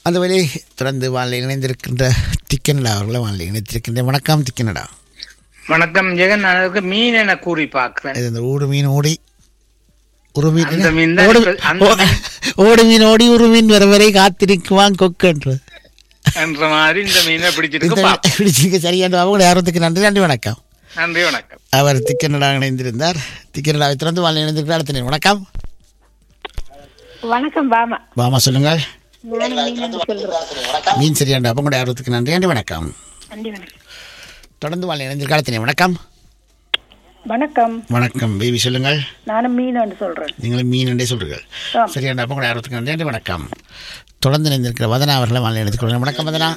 அந்த வழி தொடர்ந்து வானிலை இணைந்திருக்கின்ற திக்கனடா அவர்களை வானிலை இணைத்திருக்கின்ற வணக்கம் திக்கனடா வணக்கம் ஜெகன் நான் அதுக்கு மீன் என கூறி பார்க்கிறேன் இது இந்த ஊடு மீன் ஓடி ஒரு மீன் அந்த மீன் தான் ஓடு இப்ப- அந்த ஓ- ஓடு மீன் ஓடி ஒரு மீன் வர வரை காத்திருக்குவான் கொக்குன்ற என்ற மாதிரி இந்த மீனை பிடிச்சிருக்கு இந்த பார்ப்போம். பிடிச்சிங்க சரியான அவங்க யாரத்துக்கு நன்றி நன்றி வணக்கம் நன்றி வணக்கம் அவர் திக்கனடா இணைந்திருந்தார் திக்கனடாவை திறந்து வானிலை இணைந்திருக்கிறார் அடுத்த நேரம். வணக்கம் வணக்கம் பாமா வாமா சொல்லுங்கள் நானும் மீன் சொல்றேன் மீன் சரியாண்டா அப்போ கூட ஆர்வத்துக்கு நன்றி நன்றி வணக்கம் நன்றி வணக்கம் தொடர்ந்து வானிலை இணைந்திருக்கிற அடுத்த நேரம். வணக்கம் வணக்கம் வணக்கம் பேபி சொல்லுங்கள் நானும் மீன் சொல்றேன் நீங்களும் மீன் என்றே சொல்றீர்கள் ஆம். சரியான அப்போ கூட ஆர்வத்துக்கு நன்றி நன்றி வணக்கம் தொடர்ந்து இணைந்திருக்கிற வதனா அவர்களை வானிலை எடுத்துக்கொள்கிறேன் வணக்கம் வதனா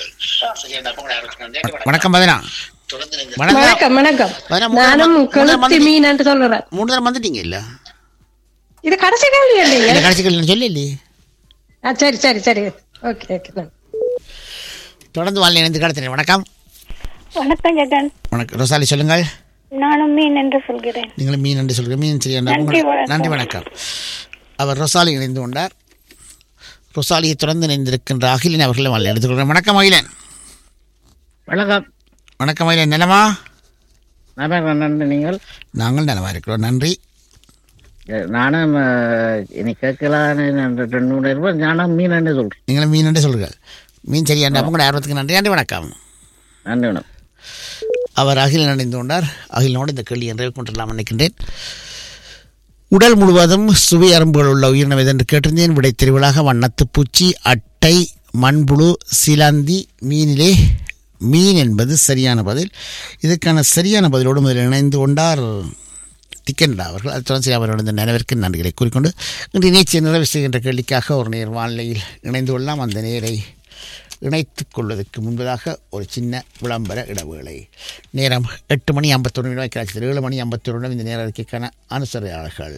வணக்கம் வதனா வணக்கம் வணக்கம் வணக்கம் வதனா, மூணு நானும் தடவை- மூணு தடவை கொளுத்தி வந்து- மீன் என்று சொல்றேன் மூணு தடவை வந்துட்டீங்க இல்ல இது கடைசி கேள்வி இல்லைங்க இந்த கடைசிகள் சொல்லி இல்லையே ஆ, சரி சரி சரி ஓகே ஓகே தொடர்ந்து வானிலை இணைந்து கடத்தினேன் வணக்கம் வணக்கம் ஜெகன் வணக்கம் ரொசாலி சொல்லுங்கள் நானும் மீன் என்று சொல்கிறேன் நீங்களும் மீன் என்று சொல்கிறேன் மீன் சரியான நன்றி, வணக்கம். நன்றி வணக்கம் அவர் ரொசாலி இணைந்து கொண்டார் ரொசாலியை தொடர்ந்து இணைந்திருக்கின்ற அகிலன் அவர்களை வானிலை எடுத்துக்கொள்கிறேன் வணக்கம் அகிலன் வணக்கம் வணக்கம் அகிலன் நிலமா நான் நன்றி நீங்கள் நாங்கள் நலமா இருக்கிறோம் நன்றி அஹ், நானும் அஹ், இனி கேட்கலான்னு நான் ரெண்டு மூணு இருப்பேன் நானும் மீன் என்ன சொல்றேன் நீங்களும் மீன் என்று சொல்லுங்கள் மீன் சரியான அப்போ கூட ஆர்வத்துக்கு நன்றி நன்றி வணக்கம் நன்றி வணக்கம் அவர் அகிலன் அணிந்து கொண்டார் அகிலனோடு இந்த கேள்வி என்றே கொண்டெல்லாம் நினைக்கின்றேன் உடல் முழுவதும் சுவை அரும்புகள் உள்ள உயிரினம் என்று கேட்டிருந்தேன் விடை திருவிழாக வண்ணத்து பூச்சி அட்டை மண்புழு சிலந்தி மீனிலே மீன் என்பது சரியான பதில் இதற்கான சரியான பதிலோடு முதலில் இணைந்து கொண்டார் திக்கண்டா அவர்கள் அது தொடர்ந்து அவரோட இந்த நினைவிற்கு நன்றிகளை கூறிக்கொண்டு இன்று நிகழ்ச்சியை நிறைவு செய்கின்ற கேள்விக்காக ஒரு நேர் வானிலையில் இணைந்து கொள்ளலாம் அந்த நேரை இணைத்துக் கொள்வதற்கு முன்பதாக ஒரு சின்ன விளம்பர இடைவேளை நேரம் எட்டு மணி ஐம்பத்தொன்று நிமிடம் கிடைச்சது ஏழு மணி ஐம்பத்தொரு நிமிடம் இந்த நேர அறிக்கைக்கான அனுசரியாளர்கள்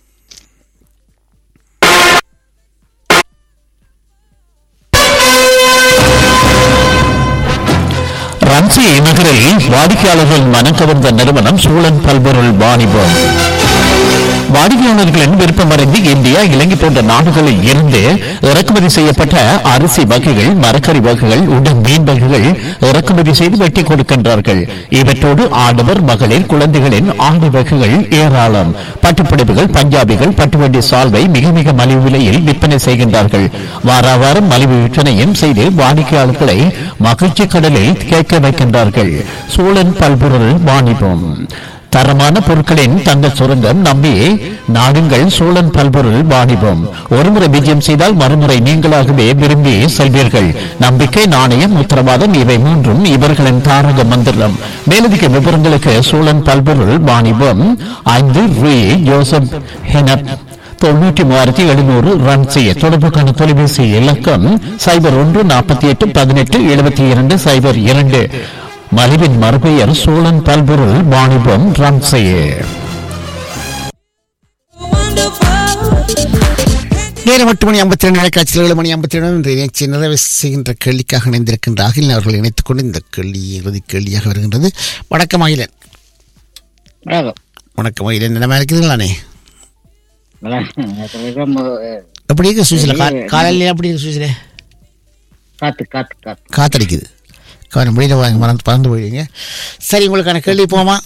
ரன்சி நகரில் வாடிக்கையாளர்கள் மனம் கவர்ந்த நிறுவனம் சூழன் பல்பொருள் வாணிபம் வாடிக்கையாளர்களின் விருப்பமறிந்து இந்தியா இலங்கை போன்ற நாடுகளில் இருந்து இறக்குமதி செய்யப்பட்ட அரிசி வகைகள் மரக்கறி வகைகள் உடன் மீன் வகைகள் இறக்குமதி செய்து வெட்டி கொடுக்கின்றார்கள் இவற்றோடு ஆடவர் மகளிர் குழந்தைகளின் ஆடை வகைகள் ஏராளம் பட்டுப்புடவைகள் பஞ்சாபிகள் பட்டுவண்டி சால்வை மிக மிக மலிவு விலையில் விற்பனை செய்கின்றார்கள் வார வாரம் மலிவு விற்பனையும் செய்து வாடிக்கையாளர்களை மகிழ்ச்சி கடலில் கேட்க வைக்கின்றார்கள் சோழன் பல்பொருள் வாணிபம் தரமான பொருட்களின் தங்க சுரங்கம் நம்பி நாடுங்கள் சோழன் பல்பொருள் வாணிபம் ஒருமுறை விஜயம் செய்தால் மறுமுறை நீங்களாகவே விரும்பி செல்வீர்கள் நம்பிக்கை நாணயம் உத்தரவாதம் இவை மூன்றும் இவர்களின் தாரக மந்திரம் மேலதிக விவரங்களுக்கு சோழன் பல்பொருள் வாணிபம் ஐந்து ரூ ஜோசப் ஹெனப் தொண்ணூற்றி மூவாயிரத்தி எழுநூறு ரன் செய்ய தொடர்புக்கான தொலைபேசி இலக்கம் சைபர் ஒன்று நாற்பத்தி எட்டு பதினெட்டு எழுபத்தி இரண்டு சைபர் இரண்டு மலிவின் மறுபெயர் சோழன் பல்பொருள் வாணிபம் ரன் செய்ய நேரம் எட்டு மணி ஐம்பத்தி ரெண்டு காட்சியில் ஏழு மணி ஐம்பத்தி ரெண்டு இன்று நிகழ்ச்சி நிறைவு செய்கின்ற கேள்விக்காக இணைந்திருக்கின்ற அகிலன் அவர்கள் இணைத்துக் கொண்டு இந்த கேள்வி இறுதி கேள்வியாக வருகின்றது வணக்கம் அகிலன் வணக்கம் வணக்கம் அகிலன் நிலமா இருக்கிறீங்களானே வணக்கம். அஹ், எப்படி இருக்கு சூசில் காலையில் எப்படி இருக்கு சூசில் காத்து காத்து காத்து காத்தடிக்குது கவனம் வெளியில் வாங்க மறந்து பறந்து போயிடுங்க சரி உங்களுக்கான கேள்வி போமா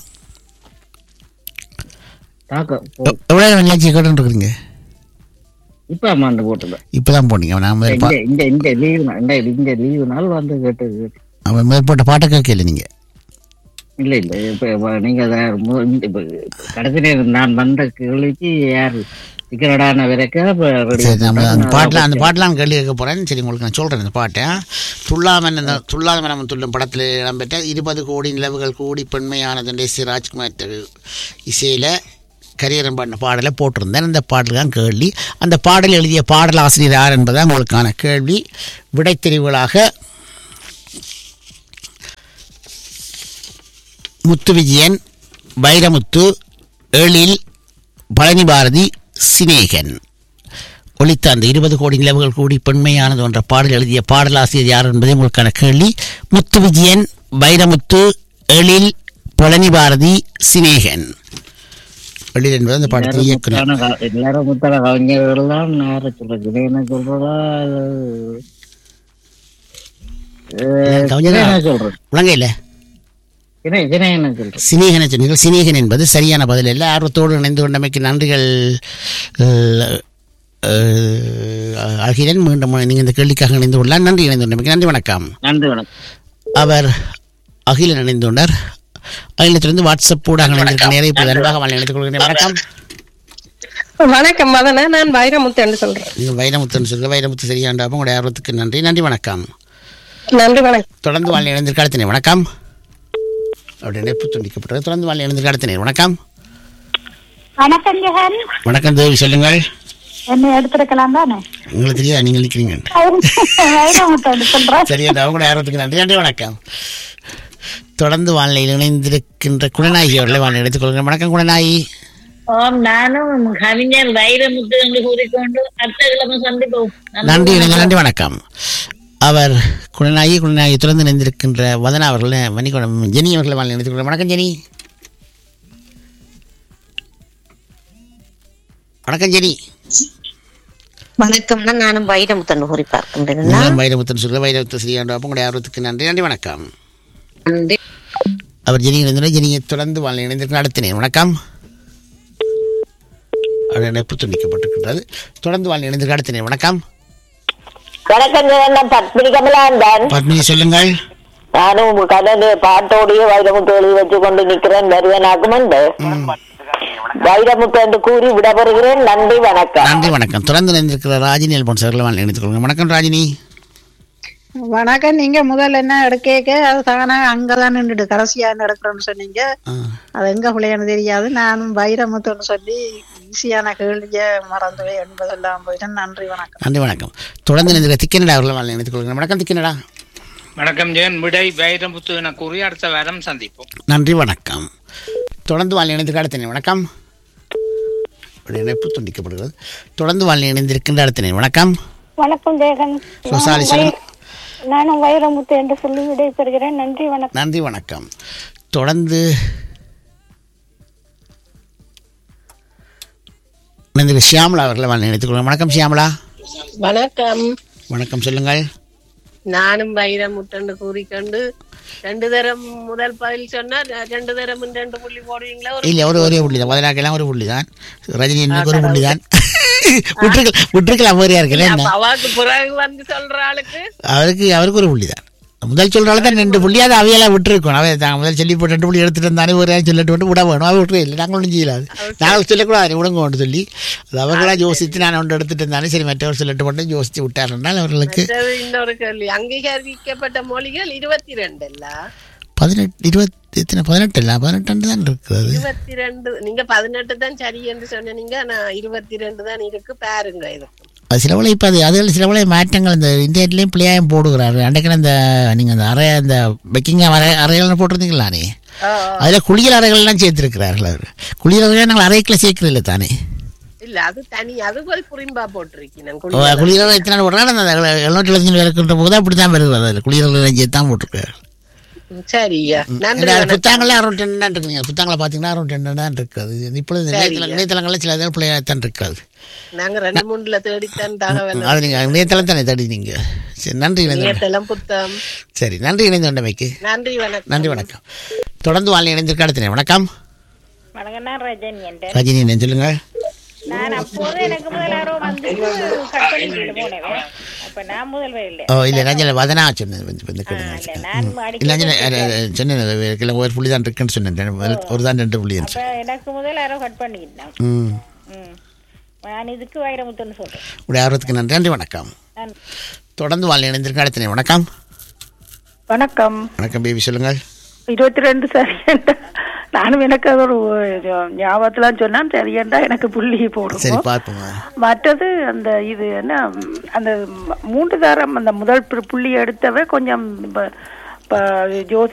தாக்கம் எவ்வளோ நேரம் நிகழ்ச்சி கேட்டுருக்குறீங்க இப்ப அம்மாண்டு போட்டுல இப்போ தான் போனீங்க நான் முதல் இந்த பா இந்த இந்த லீவு இந்த இந்த லீவு நாள் வந்து கேட்டது அவன் மேல் போட்ட பாட்டை கேட்கல நீங்கள் இல்ல இல்ல இப்ப இப்ப நீங்க அத மு- இந்த இப்ப கடைசி நேரம் நான் வந்த கேள்விக்கு யார் சிக்கனடான வரைக்கும் இப்ப ready சரி நம்ம அந்த பண்ணிட்டாங்க. பாட்டில் அந்த பாட்டெலாம் கேள்வி கேட்க போகிறேன் சரி உங்களுக்கு நான் சொல்கிறேன் இந்த பாட்டை துள்ளாமன் இந்த துள்ளாத மனம் துள்ளும் படத்தில் இடம்பெற்ற இருபது கோடி நிலவுகள் கூடி பெண்மையானது சி ராஜ்குமார் இசையில் கரியரம் பாடின பாடலை போட்டிருந்தேன் அந்த பாடல் தான் கேள்வி அந்த பாடல் எழுதிய பாடல் ஆசிரியர் யார் என்பதுதான் உங்களுக்கான கேள்வி விடைத்தெரிவுகளாக முத்து விஜயன் வைரமுத்து எழில் பழனி பாரதி சினேகன் ஒலித்த அந்த இருபது கோடி நிலவுகள் கூடி பெண்மையானது என்ற பாடல் எழுதிய பாடலாசிரியர் யார் என்பதே உங்களுக்கான கேள்வி முத்து விஜயன் வைரமுத்து எழில் பழனி பாரதி சினேகன் எழில் என்பது அந்த பாடத்தில் எல்லாரும் இயக்குனர் முத்தான க- எல்லாரும் முத்தான கவிஞர்கள் தான் யார சொல்றது என்ன சொல்றதா அது அஹ், கவிஞனா? சினேகனை சொல்றேன் முழங்கையில் சினே- சினேகனை சொல்றேன் சினேகனை சொன்னீர்கள் சினேகன் என்பது சரியான பதில் இல்லை ஆர்வத்தோடு இணைந்து கொண்டமைக்கு நன்றிகள் அஹ், அஹ், அகிலன் மீண்டும் நீங்கள் இந்த கேள்விக்காக இணைந்து கொள்ளலாம் நன்றி இணைந்து கொண்டமைக்கு நன்றி வணக்கம் நன்றி வணக்கம் அவர் அகிலன் இணைந்து கொண்டார் அகிலத்திலிருந்து வாட்ஸ்அப் ஊடாக இணைந்திருக்க நேரம் இப்போது அன்பாக வாழ் இணைத்துக் கொள்கிறேன் வணக்கம் வணக்கம் மதன நான் வைரமுத்து என்று சொல்றேன் நீங்கள் வைரமுத்துன்னு சொல்லுங்கள் வைரமுத்து சரியாண்டாமல் உங்களுடைய ஆர்வத்துக்கு நன்றி நன்றி வணக்கம் நன்றி வணக்கம் தொடர்ந்து வாழ் இணைந்திருக்க அடுத்த நேரம் வணக்கம் அவருடைய இணைப்பு துண்டிக்கப்பட்டது தொடர்ந்து வாழ் இணைந்திருக்க அடுத்த நேரம் வணக்கம் வணக்கம் ஜெகன் வணக்கம் தேவி சொல்லுங்கள் என்ன எடுத்திருக்கலாம் தானே உங்களுக்கு தெரியாது நீங்கள் நிற்கிறீங்க வைரமுத்தன் சொல்றேன் சரியா அவங்களுடைய ஆர்வத்துக்கு நன்றி நன்றி வணக்கம் தொடர்ந்து வாழ்நிலையில் இணைந்திருக்கின்ற குணநாயகி அவர்களை வாழ் எடுத்துக் கொள்கிறேன் வணக்கம் குணநாயகி ஆம் நானும் கவிஞர் வைரமுத்து என்று கூறிக்கொண்டு அடுத்த கிழமை சந்திப்போம் நன்றி இணைந்து நன்றி வணக்கம் அவர் குணநாயகி குணநாயகி தொடர்ந்து இணைந்திருக்கின்ற வதனா அவர்களை மணிக்குணம் ஜெனி அவர்களை வாழ் எடுத்துக் கொள்கிறேன் வணக்கம் ஜெனி வணக்கம் ஜெனி வணக்கம்னா நானும் வைரமுத்தன் கூறி பார்க்கின்றேன் நீங்களும் வைரமுத்தன் சொல்ல வைரமுத்து ஸ்ரீயாண்டோ உங்களுடைய ஆர்வத்துக்கு நன்றி நன்றி வணக்கம் அவர் ஜெனி இணைந்துள்ள ஜெனியை தொடர்ந்து வாழ் இணைந்திருக்கிற அடுத்த வணக்கம் அவர் இணைப்பு துண்டிக்கப்பட்டிருக்கின்றது தொடர்ந்து வாழ் இணைந்திருக்கிற அடுத்த வணக்கம் வணக்கம் நான் பத்மினி கமலாந்தன் பத்மினி சொல்லுங்கள் நானும் கடந்து பாட்டோடைய வைரமுத்து எழுதி வச்சு கொண்டு நிக்கிறேன் வருவனாக்கும் என்று வைரமுத்து என்று கூறி விடப்பெறுகிறேன் நன்றி வணக்கம் நன்றி வணக்கம் தொடர்ந்து இணைந்திருக்கிற ராஜினி அல்போன்ஸ் அவர்களை வாழ் இணைத்துக் கொள்ளுங்கள் வணக்கம் ராஜினி வணக்கம் நீங்க முதல்ல என்ன எடுக்க அது தானா அங்கதான் நின்றுடு கடைசியா நடக்கிறோம்னு சொன்னீங்க ஆ, அது எங்க பிள்ளைன்னு தெரியாது நானும் வைரமுத்துன்னு சொல்லி ஈஸியான கேள்விய மறந்துவே என்பதெல்லாம் போயிட்டேன் நன்றி வணக்கம் நன்றி வணக்கம் தொடர்ந்து இணைந்திருக்கிற திக்கனடா அவர்களை வாழ் இணைத்துக் கொள்கிறேன் வணக்கம் திக்கனடா வணக்கம் ஜெகன் விடை வைரமுத்து என கூறி அடுத்த வாரம் சந்திப்போம் நன்றி வணக்கம் தொடர்ந்து வாழ் இணைந்திருக்க அடுத்த நேரம் வணக்கம் ஒரு இணைப்பு துண்டிக்கப்படுகிறது தொடர்ந்து வாழ் இணைந்திருக்கின்ற அடுத்த நேரம் வணக்கம் வணக்கம் ஜெகன் சுசாலி சொல்லுங்க. நானும் வைரமுத்து என்று சொல்லி விடைபெறுகிறேன் நன்றி வணக்கம் நன்றி வணக்கம் தொடர்ந்து இணைந்திருக்கிற ஷியாமலா அவர்களை வாழ் இணைத்துக் கொள்கிறேன் வணக்கம் ஷியாமலா வணக்கம் வணக்கம் சொல்லுங்கள் நானும் வைரமுத்தன்னு கூறிக்கொண்டு ரெண்டு தரம் முதல் பதில் சொன்னா ரெண்டு தரம் ரெண்டு புள்ளி போடுவீங்களா ஒரு இல்லை ஒரு ஒரே புள்ளி தான் முதலாக்கெல்லாம் ஒரு புள்ளி தான் ரஜினி இன்னைக்கு ஒரு புள்ளி தான் விட்டுருக்கலாம் விட்டுருக்கலாம் வேறையா இருக்கல என்ன அப்ப அவாக்கு பிறகு வந்து சொல்ற ஆளுக்கு அவருக்கு அவருக்கு ஒரு புள்ளி தான் முதல் சொல்றாலும் தான் ரெண்டு புள்ளி அதை அவையெல்லாம் விட்டுருக்கணும் அவை தான் முதல் சொல்லி போட்டு ரெண்டு புள்ளி எடுத்துட்டு இருந்தானே ஒரு ஆள் சொல்லிட்டு வந்து விட வேணும் அவை விட்டுவே இல்லை நாங்கள் ஒன்றும் செய்யலாது நாங்கள் சொல்லக்கூடாது விடுங்க ஒன்று சொல்லி அது அவர்களாக யோசித்து நான் ஒன்று எடுத்துட்டு இருந்தானே சரி மற்றவர் சொல்லிட்டு மட்டும் யோசித்து விட்டாருன்னால் அவர்களுக்கு மற்றது இன்னொரு கேள்வி அங்கீகரிக்கப்பட்ட மொழிகள் இருபத்தி ரெண்டு இல்ல பதினெட்டு இருபத்தி எத்தனை பதினெட்டு இல்லை பதினெட்டு தான் இருக்கிறது இருபத்தி ரெண்டு நீங்க பதினெட்டு தான் சரி என்று சொன்னீங்க நான் இருபத்தி ரெண்டு தான் இருக்கு பாருங்க இதுக்கு அது சில வேளை இப்போ அது அதில் சில வேளை மாற்றங்கள் இந்த இந்தியாட்டிலையும் பிள்ளையாயும் போடுகிறாரு அன்றைக்கு அந்த நீங்கள் அந்த அறை அந்த பெக்கிங் அறை அறைகள்னு போட்டிருந்தீங்களானே அதில் குளியல் அறைகள்லாம் சேர்த்துருக்கிறார்கள் அவர் குளியல் அறைகள் நாங்கள் அறைக்குள்ள சேர்க்கறதில்ல தானே இல்ல அது தனி அது போய் புரிம்பா போட்டிருக்கேன் ஓ, குளியல் அறை எத்தனை நாள் போடுறாங்க அந்த எழுநூற்றி எழுபத்தஞ்சு இருக்கின்ற போது அப்படி தான் வருகிறது அதில் குளியல் அறை சேர்த்து தான் போட்டிருக்காரு சரியா நன்றி ஏன்னா, வணக்கம். புத்தகங்கள்லாம் அரௌண்ட் டென் தான் இருக்குங்க புத்தகங்களை பார்த்தீங்கன்னா அரௌண்ட் டென் தான் இருக்காது இப்பொழுது இணையதள இணையதளங்களில் சில இதில் பிள்ளையாக தான் இருக்காது நாங்க ரெண்டு மூணுல தேடித்தான் தகவல் அது நீங்கள் இணையதளம் தானே தேடினீங்க சரி நன்றி இணைந்து இணையதளம் புத்தகம் சரி நன்றி இணைந்து கொண்டமைக்கு நன்றி வணக்கம் நன்றி வணக்கம் தொடர்ந்து வாழ் இணைந்திருக்க அடுத்த வணக்கம் வணக்கம் நான் ரஜினி என்ற ரஜினி என்ன சொல்லுங்க நான் அப்போது எனக்கு முதலாரோ வந்து கட் பண்ணிட்டு போனேன் அப்ப நான் முதல் வயல ஓ இல்லை ரஞ்சன வதனா சொன்னது வந்து வந்து கேளுங்க. இல்ல நான் இல்லை அடிக்கடி ரஞ்சன சொன்னேன் கிலோ ஒரு புள்ளி தான் இருக்குன்னு சொன்னேன் ஒரு தான் ரெண்டு புள்ளி அப்ப எனக்கு முதல் யாரோ கட் பண்ணிக்கிட்டேன் ம் ம் நான் இதுக்கு வைரமுத்துன்னு சொல்றேன் உடைய ஆர்வத்துக்கு நன்றி நன்றி வணக்கம் நான் தொடர்ந்து வாழ் இணைந்திருக்க அடுத்த வணக்கம் வணக்கம் வணக்கம் பேபி சொல்லுங்கள் இருபத்தி ரெண்டு சரியண்டா நானும் எனக்கு அது ஒரு ஞாபகத்துல சொன்னான் சரியண்டா எனக்கு புள்ளி சரி போடுவோம் பார்ப்போங்க மற்றது அந்த இது என்ன அந்த மூன்று தாரம் அந்த முதல் புள்ளி எடுத்தவ கொஞ்சம் இப்ப- இப்ப ஜோசி